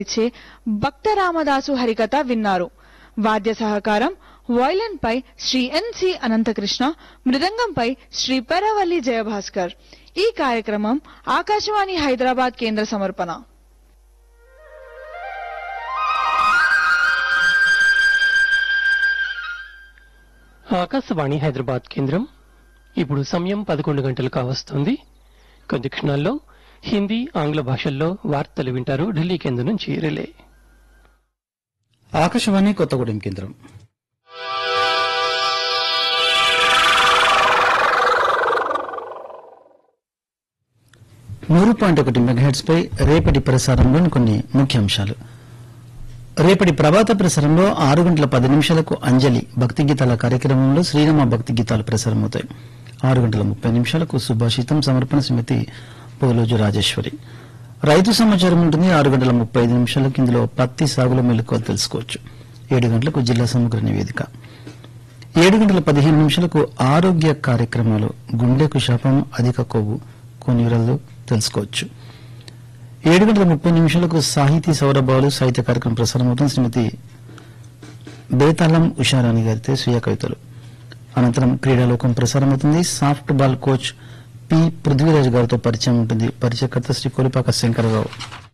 ఇచ్చే భక్త రామదాసు హరికథ విన్నారు వాద్య సహకారం వయలిన్ పై శ్రీ ఎన్సి అనంతకృష్ణ మృదంగంపై శ్రీ పెరవల్లి జయభాస్కర్ ఈ కార్యక్రమం ఆకాశవాణి హైదరాబాద్ కేంద్ర సమర్పణ ఆకాశవాణి హైదరాబాద్ కేంద్రం ఇప్పుడు సమయం పదకొండు గంటలు కావస్తోంది కొద్ది క్షణాల్లో హిందీ ఆంగ్ల భాషల్లో వార్తలు వింటారు ఢిల్లీ కేంద్రం నుంచి రిలే ఆకాశవాణి కొత్తగూడెం కేంద్రం నూరు పాయింట్ ఒకటి మెగాహెట్స్ పై రేపటి ప్రసారంలోని కొన్ని ముఖ్యాంశాలు రేపటి ప్రభాత ప్రసారంలో ఆరు గంటల పది నిమిషాలకు అంజలి భక్తి గీతాల కార్యక్రమంలో శ్రీరామ భక్తి గీతాలు ప్రసారమవుతాయి ఆరు గంటల ముప్పై నిమిషాలకు సుభాషితం సమర్పణ సమితి పోలోజు రాజేశ్వరి రైతు సమాచారం ఉంటుంది ఆరు గంటల ముప్పై ఐదు నిమిషాలకు ఇందులో పత్తి సాగులో మెలకువలు తెలుసుకోవచ్చు ఏడు గంటలకు జిల్లా సమగ్ర నివేదిక ఏడు గంటల పదిహేను నిమిషాలకు ఆరోగ్య కార్యక్రమాలు గుండెకు శాపం అధిక కొవ్వు కొన్ని వివరాలు తెలుసుకోవచ్చు ఏడు గంటల ముప్పై నిమిషాలకు సాహితీ సౌరభాలు సాహిత్య కార్యక్రమం ప్రసారం అవుతుంది శ్రీమతి బేతాళం ఉషారాణి గారితో స్వీయ కవితలు అనంతరం క్రీడాలోకం ప్రసారం అవుతుంది softball coach P Prithviraj గారితో పరిచయం ఉంటుంది పరిచయకర్త శ్రీ కొలిపాక శంకరరావు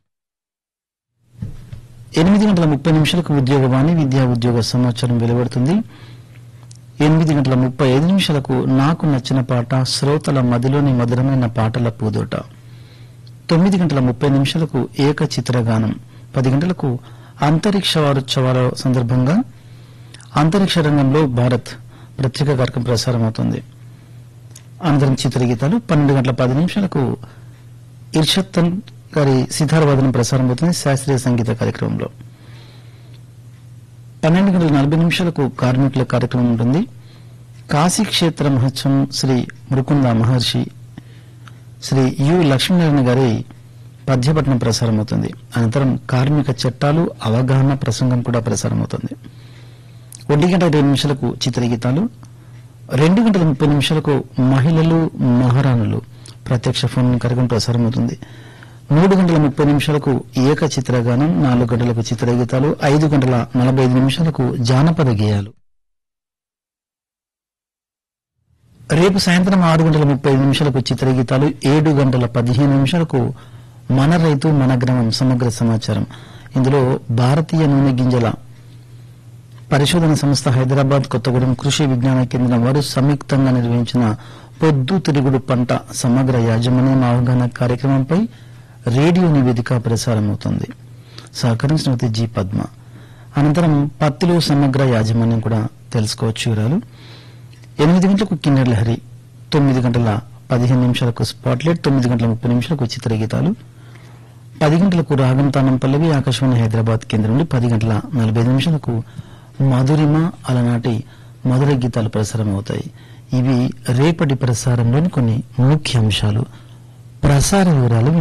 ఎనిమిది గంటల ముప్పై నిమిషాలకు ఉద్యోగవాణి విద్యా ఉద్యోగ సమాచారం వెలువడుతుంది ఎనిమిది గంటల ముప్పై ఐదు నిమిషాలకు నాకు నచ్చిన పాట శ్రోతల మదిలోని మధురమైన పాటల పూదోట తొమ్మిది గంటల ముప్పై నిమిషాలకు ఏక చిత్రగానం పది గంటలకు అంతరిక్ష వారోత్సవాల సందర్భంగా అంతరిక్ష రంగంలో భారత్ ప్రత్యేక కార్యక్రమం ప్రసారం అవుతుంది అనంతరం చిత్రగీతాలు పన్నెండు గంటల పది నిమిషాలకు ఇర్షత్తన్ గారి సితారవాదనం ప్రసారం అవుతుంది శాస్త్రీయ సంగీత కార్యక్రమంలో పన్నెండు గంటల నలభై నిమిషాలకు కార్మికుల కార్యక్రమం ఉంటుంది కాశీ క్షేత్ర మహోత్సవం శ్రీ మురుకుంద మహర్షి శ్రీ యు లక్ష్మీనారాయణ గారి పద్యపట్నం ప్రసారం అవుతుంది అనంతరం కార్మిక చట్టాలు అవగాహన ప్రసంగం కూడా ప్రసారం అవుతుంది ఒంటి గంట ఇరవై నిమిషాలకు చిత్రగీతాలు రెండు గంటల ముప్పై నిమిషాలకు మహిళలు మహారాణులు ప్రత్యక్ష ఫోన్ కార్యక్రమం ప్రసారం అవుతుంది మూడు గంటల ముప్పై నిమిషాలకు ఏక చిత్రగానం నాలుగు గంటలకు చిత్రగీతాలు ఐదు గంటల నలభై ఐదు నిమిషాలకు జానపద గేయాలు రేపు సాయంత్రం ఆరు గంటల ముప్పై ఐదు నిమిషాలకు చిత్రగీతాలు ఏడు గంటల పదిహేను నిమిషాలకు మన రైతు మన గ్రామం సమగ్ర సమాచారం ఇందులో భారతీయ నూనె గింజల పరిశోధన సంస్థ హైదరాబాద్ కొత్తగూడెం కృషి విజ్ఞాన కేంద్రం వారు సంయుక్తంగా నిర్వహించిన పొద్దు తిరుగుడు పంట సమగ్ర యాజమాన్యం అవగాహన కార్యక్రమంపై రేడియో నివేదిక ప్రసారమవుతుంది సహకారం శ్రీమతి జి పద్మ అనంతరం పత్తిలో సమగ్ర యాజమాన్యం కూడా తెలుసుకోవచ్చు వివరాలు ఎనిమిది గంటలకు కిన్నెర్ లహరి తొమ్మిది గంటల పదిహేను నిమిషాలకు స్పాట్లైట్ తొమ్మిది గంటల ముప్పై నిమిషాలకు చిత్రగీతాలు పది గంటలకు రాగం తానం పల్లవి ఆకాశవాణి హైదరాబాద్ కేంద్రం నుండి పది గంటల నలభై ఐదు నిమిషాలకు మధురిమ అలనాటి మధుర గీతాలు ప్రసారం అవుతాయి ఇవి రేపటి ప్రసారంలోని కొన్ని ముఖ్యాంశాలు ప్రసార వివరాలు